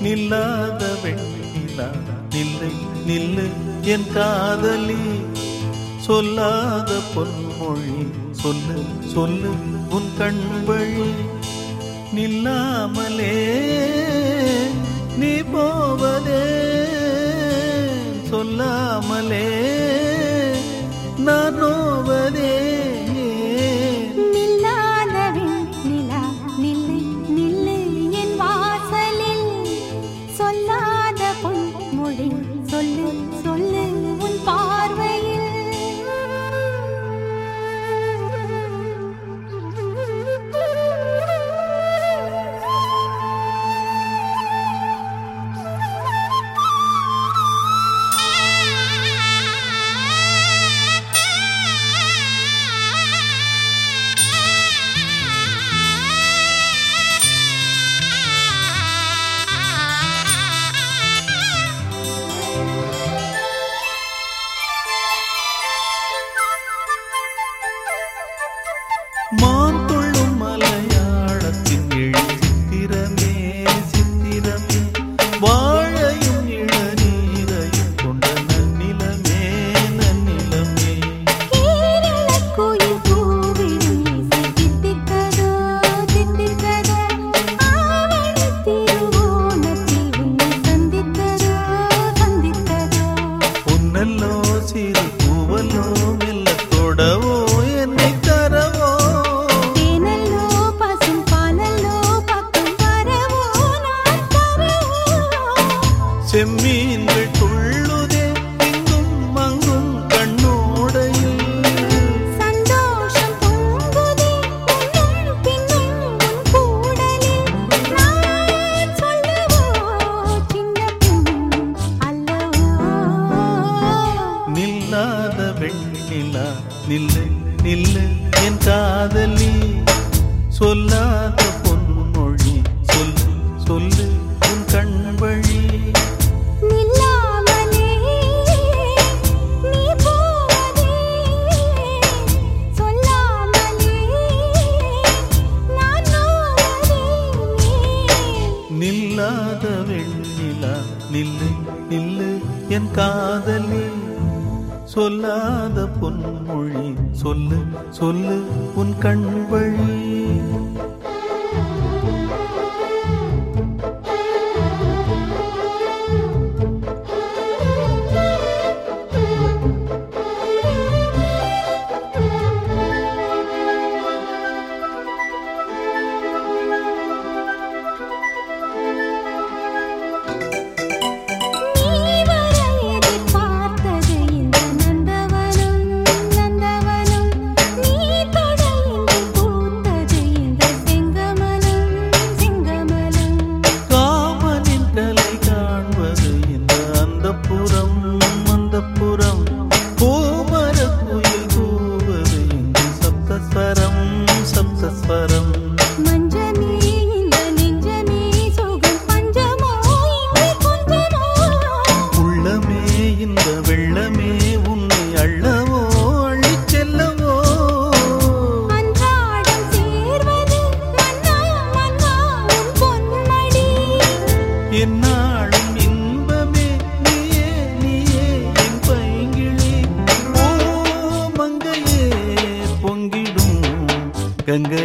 நில்லாத வெண்ணிலா நில்லை நில்லு என் காதலி சொல்லாத பொன்மொழி சொல்லு சொல்லு உன் கண் வழி நில்லாமலே நீ போவதே சொல்லாமலே நான் நோவதே நில்லாத வெண்ணிலா நில்லை நில்லு என் வாசலில் சொல்லாத பொன்மொழி சொல்லு சொல்லு உன் மான் துள்ளும் மலையாளத்தின் எழி சித்திரமே சித்திரமே வாழையும் இளநீரையும் கொண்ட நன்னிலமே நன்னிலமே கேரளக் குயில் கூவிடும் இசை தித்திக்கதோ, தித்திக்கதோ. ஆவணித் திருவோணத்தில் உன்னை சந்தித்ததோ, சந்தித்ததோ. பொன்னல்லோ சிறு பூவல்லோ மெல்ல தொடவோ என்னை தரவோ தேனல்லோ, பசும் பாலல்லோ, பக்கம் வரவோ, நான் தரவோ. செம்மீன்கள் துள்ளுதே இங்கும் அங்கும் கண்ணோடையில் சந்தோஷம் பொங்குதே, முன்னும் பின்னும் உன் கூடலில். நான் சொல்லவோ, சின்னப் பெண் அல்லவோ. நில்லாத வெண்ணிலா நில்லு நில்லு என் காதலி சொல்லாத பொன்மொழி சொல்லு சொல்லு உன் கண் வழி நில்லாமலே நீ போவதே சொல்லாமலே நான் நோவதே நில்லாத வெண்ணிலா நில்லு நில்லு என் காதலி சொல்லாத பொன்மொழி சொல்லு சொல்லு உன் கண் வழி நீ வர எதிர்பார்த்தது இந்த நந்தவனம் நந்தவனம் நீ தொட இன்று பூத்தது இந்த செங்கமலம் செங்கமலம் காமனின் கலை காண்பது இந்த அந்த புறம் அந்த புறம் பூமர குயில் கூவது இங்கு சப்தஸ்வரம் சப்தஸ்வரம் மஞ்சமே இந்த நெஞ்சமே சுகம் பஞ்சமோ இங்கு கொஞ்சமோ உள்ளமே இந்த வெள்ளமே உன்னை அள்ளவோ அள்ளிச் செல்லவோ அன்றாடம் சேர்வது மன்னா மன்னா உன் பொன்மடி என்னாலும் இன்பமே நீயே நீயே என் பைங்கிளி ஓ மங்கையே பொங்கிடும் கங்கை